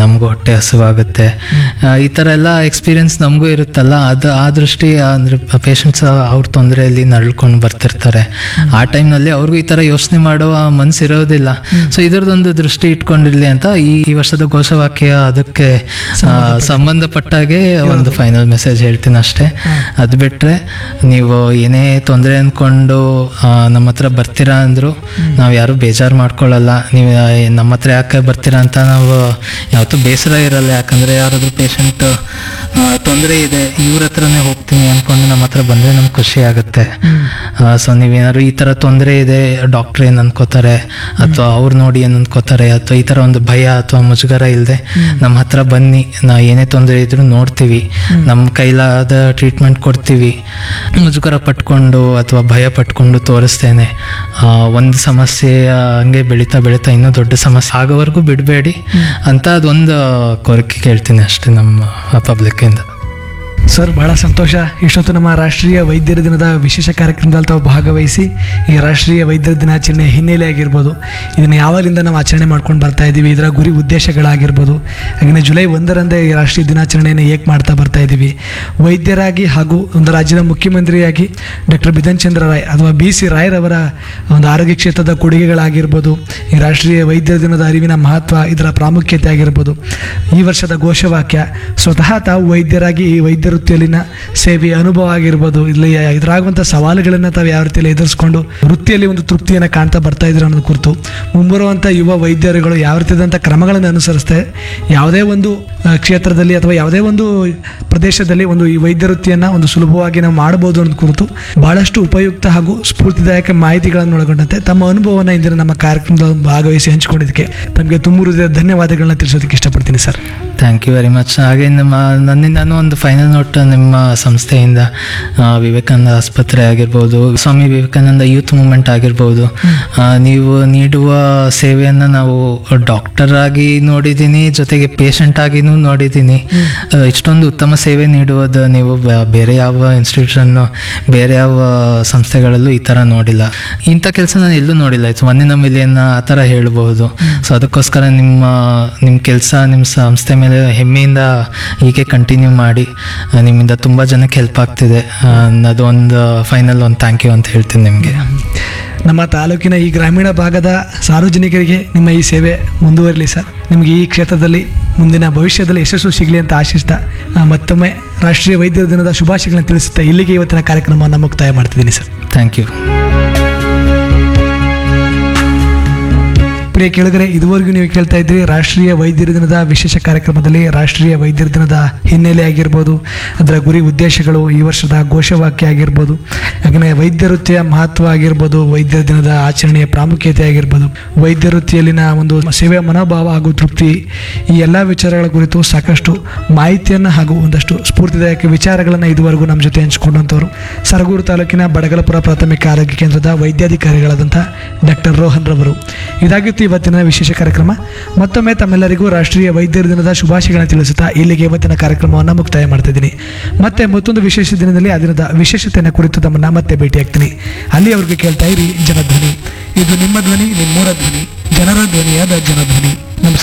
ನಮಗೂ ಹೊಟ್ಟೆ ಹಸುವಾಗುತ್ತೆ ಆ, ಈ ಥರ ಎಲ್ಲ ಎಕ್ಸ್ಪೀರಿಯನ್ಸ್ ನಮಗೂ ಇರುತ್ತಲ್ಲ ಅದು ಆ ದೃಷ್ಟಿ ಅಂದರೆ ಪೇಷಂಟ್ಸ್ ಅವ್ರ ತೊಂದರೆಯಲ್ಲಿ ನರಳ್ಕೊಂಡು ಬರ್ತಿರ್ತಾರೆ ಆ ಟೈಮ್ನಲ್ಲಿ ಅವ್ರಿಗೂ ಈ ಥರ ಯೋಚನೆ ಮಾಡುವ ಮನಸ್ಸಿರೋದಿಲ್ಲ ಸೊ ಇದರದೊಂದು ದೃಷ್ಟಿ ಇಟ್ಕೊಂಡಿರ್ಲಿ ಅಂತ ಈ ಈ ವರ್ಷದ ಘೋಷವಾಕ್ಯ ಅದಕ್ಕೆ ಆ, ಸಂಬಂಧಪಟ್ಟಾಗೆ ಒಂದು ಫೈನಲ್ ಮೆಸೇಜ್ ಹೇಳ್ತೀನಿ ಅಷ್ಟೇ ಅದು ಬಿಟ್ಟರೆ ನೀವು ಏನೇ ತೊಂದರೆ ಅಂದ್ಕೊಂಡು ಆ, ನಮ್ಮ ಹತ್ರ ಬರ್ತೀರಾ ಅಂದರು ನಾವು ಯಾರು ಬೇಜಾರು ಮಾಡ್ಕೊಳ್ಳಲ್ಲ ನೀವು ಆ, ನಮ್ಮ ಹತ್ರ ಯಾಕೆ ಬರ್ತೀರಾ ಅಂತ ನಾವು ಯಾವತ್ತೂ ಬೇಸರ ಇರಲ್ಲ ಯಾಕಂದರೆ ಯಾರಾದರೂ ಪೇಷಂಟ್ ತೊಂದರೆ ಇದೆ ಇವ್ರ ಹತ್ರನೇ ಹೋಗ್ತೀನಿ ಅಂದ್ಕೊಂಡು ನಮ್ಮ ಹತ್ರ ಬಂದರೆ ನಮ್ಗೆ ಖುಷಿ ಆಗುತ್ತೆ ಸೊ ನೀವೇನಾದ್ರು ಈ ಥರ ತೊಂದರೆ ಇದೆ ಡಾಕ್ಟ್ರ್ ಏನು ಅನ್ಕೋತಾರೆ ಅಥವಾ ಅವ್ರು ನೋಡಿ ಏನು ಅನ್ಕೋತಾರೆ ಅಥವಾ ಈ ಥರ ಒಂದು ಭಯ ಅಥವಾ ಮುಜುಗರ ಇಲ್ಲದೆ ನಮ್ಮ ಹತ್ರ ಬನ್ನಿ ನಾ ಏನೇ ತೊಂದರೆ ಇದ್ರೂ ನೋಡ್ತೀವಿ ನಮ್ಮ ಕೈಲಾದ ಟ್ರೀಟ್ಮೆಂಟ್ ಕೊಡ್ತೀವಿ ಮುಜುಗರ ಪಟ್ಕೊಂಡು ಅಥವಾ ಭಯ ಪಟ್ಕೊಂಡು ತೋರಿಸ್ತೇನೆ ಆ, ಒಂದು ಸಮಸ್ಯೆ ಆ, ಹಂಗೆ ಬೆಳೀತಾ ಬೆಳೀತಾ ಇನ್ನೂ ದೊಡ್ಡ ಸಮಸ್ಯೆ ಆಗೋವರೆಗೂ ಬಿಡಬೇಡಿ ಅಂತ ಅದೊಂದು ಕೋರಿಕೆ ಕೇಳ್ತೀನಿ ಅಷ್ಟೇ ನಮ್ಮ ಪಬ್ಲಿಕ್ಕಿಂದ ಸರ್ ಬಹಳ ಸಂತೋಷ ಇಷ್ಟೊತ್ತು ನಮ್ಮ ರಾಷ್ಟ್ರೀಯ ವೈದ್ಯರ ದಿನದ ವಿಶೇಷ ಕಾರ್ಯಕ್ರಮದಲ್ಲಿ ತಾವು ಭಾಗವಹಿಸಿ ಈ ರಾಷ್ಟ್ರೀಯ ವೈದ್ಯರ ದಿನಾಚರಣೆ ಹಿನ್ನೆಲೆ ಆಗಿರ್ಬೋದು ಇದನ್ನು ಯಾವಾಗಲಿಂದ ನಾವು ಆಚರಣೆ ಮಾಡ್ಕೊಂಡು ಬರ್ತಾ ಇದ್ದೀವಿ ಇದರ ಗುರಿ ಉದ್ದೇಶಗಳಾಗಿರ್ಬೋದು ಹಾಗೆಯೇ ಜುಲೈ ಒಂದರಂದೇ ಈ ರಾಷ್ಟ್ರೀಯ ದಿನಾಚರಣೆಯನ್ನು ಹೇಗೆ ಮಾಡ್ತಾ ಬರ್ತಾ ಇದ್ದೀವಿ ವೈದ್ಯರಾಗಿ ಹಾಗೂ ಒಂದು ರಾಜ್ಯದ ಮುಖ್ಯಮಂತ್ರಿಯಾಗಿ ಡಾಕ್ಟರ್ ಬಿಧನ್ ಚಂದ್ರ ರಾಯ್ ಅಥವಾ ಬಿ ಸಿ ರಾಯ್ರವರ ಒಂದು ಆರೋಗ್ಯ ಕ್ಷೇತ್ರದ ಕೊಡುಗೆಗಳಾಗಿರ್ಬೋದು ಈ ರಾಷ್ಟ್ರೀಯ ವೈದ್ಯರ ದಿನದ ಅರಿವಿನ ಮಹತ್ವ ಇದರ ಪ್ರಾಮುಖ್ಯತೆ ಆಗಿರ್ಬೋದು ಈ ವರ್ಷದ ಘೋಷವಾಕ್ಯ ಸ್ವತಃ ತಾವು ವೈದ್ಯರಾಗಿ ಈ ವೈದ್ಯ ವೃತ್ತಿಯಲ್ಲಿನ ಸೇವೆಯ ಅನುಭವ ಆಗಿರ್ಬೋದು ಇಲ್ಲಿ ಎದುರಾಗುವಂಥ ಸವಾಲುಗಳನ್ನು ತಾವು ಯಾವ ರೀತಿಯಲ್ಲಿ ಎದುರಿಸ್ಕೊಂಡು ವೃತ್ತಿಯಲ್ಲಿ ಒಂದು ತೃಪ್ತಿಯನ್ನು ಕಾಣ್ತಾ ಬರ್ತಾ ಇದ್ರು ಅನ್ನೋದು ಕುರಿತು ಮುಂಬರುವಂಥ ಯುವ ವೈದ್ಯರುಗಳು ಯಾವ ರೀತಿಯಾದಂಥ ಕ್ರಮಗಳನ್ನು ಅನುಸರಿಸ್ತಾರೆ ಯಾವುದೇ ಒಂದು ಆ, ಕ್ಷೇತ್ರದಲ್ಲಿ ಅಥವಾ ಯಾವುದೇ ಒಂದು ಪ್ರದೇಶದಲ್ಲಿ ಒಂದು ಈ ವೈದ್ಯ ವೃತ್ತಿಯನ್ನು ಒಂದು ಸುಲಭವಾಗಿ ನಾವು ಮಾಡಬಹುದು ಅನ್ನೋದು ಕುರಿತು ಬಹಳಷ್ಟು ಉಪಯುಕ್ತ ಹಾಗೂ ಸ್ಫೂರ್ತಿದಾಯಕ ಮಾಹಿತಿಗಳನ್ನು ಒಳಗೊಂಡಂತೆ ತಮ್ಮ ಅನುಭವವನ್ನು ಇಂದಿನ ನಮ್ಮ ಕಾರ್ಯಕ್ರಮದಲ್ಲಿ ಭಾಗವಹಿಸಿ ಹಂಚಿಕೊಂಡಿದ್ದಕ್ಕೆ ತಮಗೆ ತುಂಬ ಹೃದಯದ ಧನ್ಯವಾದಗಳನ್ನ ತಿಳಿಸೋದಕ್ಕೆ ಇಷ್ಟಪಡ್ತೀನಿ sir thank you very much ಹಾಗೆ ನಮ್ಮ ನನ್ನಿಂದನೂ ಒಂದು ಫೈನಲ್ ನೋಟ್ ನಿಮ್ಮ ಸಂಸ್ಥೆಯಿಂದ ಆ, ವಿವೇಕಾನಂದ ಆಸ್ಪತ್ರೆ ಆಗಿರ್ಬೋದು ಸ್ವಾಮಿ ವಿವೇಕಾನಂದ ಯೂತ್ ಮೂಮೆಂಟ್ ಆಗಿರ್ಬೋದು ಆ, ನೀವು ನೀಡುವ ಸೇವೆಯನ್ನು ನಾವು ಡಾಕ್ಟರ್ ಆಗಿ ನೋಡಿದ್ದೀನಿ ಜೊತೆಗೆ ಪೇಷಂಟ್ ಆಗಿನೂ ನೋಡಿದ್ದೀನಿ ಆ, ಇಷ್ಟೊಂದು ಉತ್ತಮ ಸೇವೆ ನೀಡುವುದು ನೀವು ಬ- ಬೇರೆ ಯಾವ ಇನ್ಸ್ಟಿಟ್ಯೂಷನ್ನು ಬೇರೆ ಯಾವ ಸಂಸ್ಥೆಗಳಲ್ಲೂ ಈ ಥರ ನೋಡಿಲ್ಲ ಇಂಥ ಕೆಲಸ ನಾನು ಎಲ್ಲೂ ನೋಡಿಲ್ಲ ಇಟ್ಸ್ ಒನ್ ಇನ್ ಮಿಲಿಯನ್ ಆ ಥರ ಹೇಳ್ಬೋದು ಸೊ ಅದಕ್ಕೋಸ್ಕರ ನಿಮ್ಮ ನಿಮ್ಮ ಕೆಲಸ ನಿಮ್ಮ ಸಂಸ್ಥೆ ಮೇಲೆ ಹೆಮ್ಮೆಯಿಂದ ಹೀಗೆ ಕಂಟಿನ್ಯೂ ಮಾಡಿ ಆ, ನಿಮ್ಮಿಂದ ತುಂಬ ಜನಕ್ಕೆ ಹೆಲ್ಪ್ ಆಗ್ತಿದೆ ಆ, ಅದು ಒಂದು ಫೈನಲ್ ಒಂದು ಥ್ಯಾಂಕ್ ಯು ಅಂತ ಹೇಳ್ತೀನಿ ನಿಮಗೆ ನಮ್ಮ ತಾಲೂಕಿನ ಈ ಗ್ರಾಮೀಣ ಭಾಗದ ಸಾರ್ವಜನಿಕರಿಗೆ ನಿಮ್ಮ ಈ ಸೇವೆ ಮುಂದುವರಲಿ ಸರ್ ನಿಮಗೆ ಈ ಕ್ಷೇತ್ರದಲ್ಲಿ ಮುಂದಿನ ಭವಿಷ್ಯದಲ್ಲಿ ಯಶಸ್ಸು ಸಿಗಲಿ ಅಂತ ಆಶಿಸ್ತಾ ಆ, ಮತ್ತೊಮ್ಮೆ ರಾಷ್ಟ್ರೀಯ ವೈದ್ಯರ ದಿನದ ಶುಭಾಶಯಗಳನ್ನು ತಿಳಿಸುತ್ತಾ ಇಲ್ಲಿಗೆ ಇವತ್ತಿನ ಕಾರ್ಯಕ್ರಮವನ್ನು ಮುಕ್ತಾಯ ಮಾಡ್ತಿದ್ದೀನಿ ಸರ್ ಥ್ಯಾಂಕ್ ಯು ಪ್ರಿಯ ಕೇಳಿದರೆ ಇದುವರೆಗೂ ನೀವು ಕೇಳ್ತಾ ಇದ್ದೀರಿ ರಾಷ್ಟ್ರೀಯ ವೈದ್ಯರ ದಿನದ ವಿಶೇಷ ಕಾರ್ಯಕ್ರಮದಲ್ಲಿ ರಾಷ್ಟ್ರೀಯ ವೈದ್ಯರ ದಿನದ ಹಿನ್ನೆಲೆ ಆಗಿರ್ಬೋದು ಅದರ ಗುರಿ ಉದ್ದೇಶಗಳು ಈ ವರ್ಷದ ಘೋಷವಾಕ್ಯ ಆಗಿರ್ಬೋದು ಹಾಗೆಯೇ ವೈದ್ಯ ವೃತ್ತಿಯ ಮಹತ್ವ ಆಗಿರ್ಬೋದು ವೈದ್ಯರ ದಿನದ ಆಚರಣೆಯ ಪ್ರಾಮುಖ್ಯತೆ ಆಗಿರ್ಬೋದು ವೈದ್ಯ ವೃತ್ತಿಯಲ್ಲಿನ ಒಂದು ಸೇವೆಯ ಮನೋಭಾವ ಹಾಗೂ ತೃಪ್ತಿ ಈ ಎಲ್ಲ ವಿಚಾರಗಳ ಕುರಿತು ಸಾಕಷ್ಟು ಮಾಹಿತಿಯನ್ನು ಹಾಗೂ ಒಂದಷ್ಟು ಸ್ಫೂರ್ತಿದಾಯಕ ವಿಚಾರಗಳನ್ನು ಇದುವರೆಗೂ ನಮ್ಮ ಜೊತೆ ಹಂಚಿಕೊಂಡಂಥವ್ರು ಸರಗೂರು ತಾಲೂಕಿನ ಬಡಗಲಪುರ ಪ್ರಾಥಮಿಕ ಆರೋಗ್ಯ ಕೇಂದ್ರದ ವೈದ್ಯಾಧಿಕಾರಿಗಳಾದಂಥ ಡಾಕ್ಟರ್ ರೋಹನ್ ರವರು ಇದಾಗಿತ್ತು ಇವತ್ತಿನ ವಿಶೇಷ ಕಾರ್ಯಕ್ರಮ ಮತ್ತೊಮ್ಮೆ ತಮ್ಮೆಲ್ಲರಿಗೂ ರಾಷ್ಟ್ರೀಯ ವೈದ್ಯರ ದಿನದ ಶುಭಾಶಯಗಳನ್ನು ತಿಳಿಸುತ್ತಾ ಇಲ್ಲಿಗೆ ಇವತ್ತಿನ ಕಾರ್ಯಕ್ರಮವನ್ನು ಮುಕ್ತಾಯ ಮಾಡ್ತಿದ್ದೀನಿ ಮತ್ತೆ ಮತ್ತೊಂದು ವಿಶೇಷ ದಿನದಲ್ಲಿ ಆ ದಿನದ ವಿಶೇಷತೆಯನ್ನು ಕುರಿತು ತಮ್ಮನ್ನ ಮತ್ತೆ ಭೇಟಿಯಾಗ್ತೀನಿ ಅಲ್ಲಿಯವರೆಗೆ ಕೇಳ್ತಾ ಇರಿ ಜನಧ್ವನಿ ಇದು ನಿಮ್ಮ ಧ್ವನಿ ನಿಮ್ಮೂರ ಧ್ವನಿ ಜನರ ಧ್ವನಿಯಾದ ಜನಧ್ವನಿ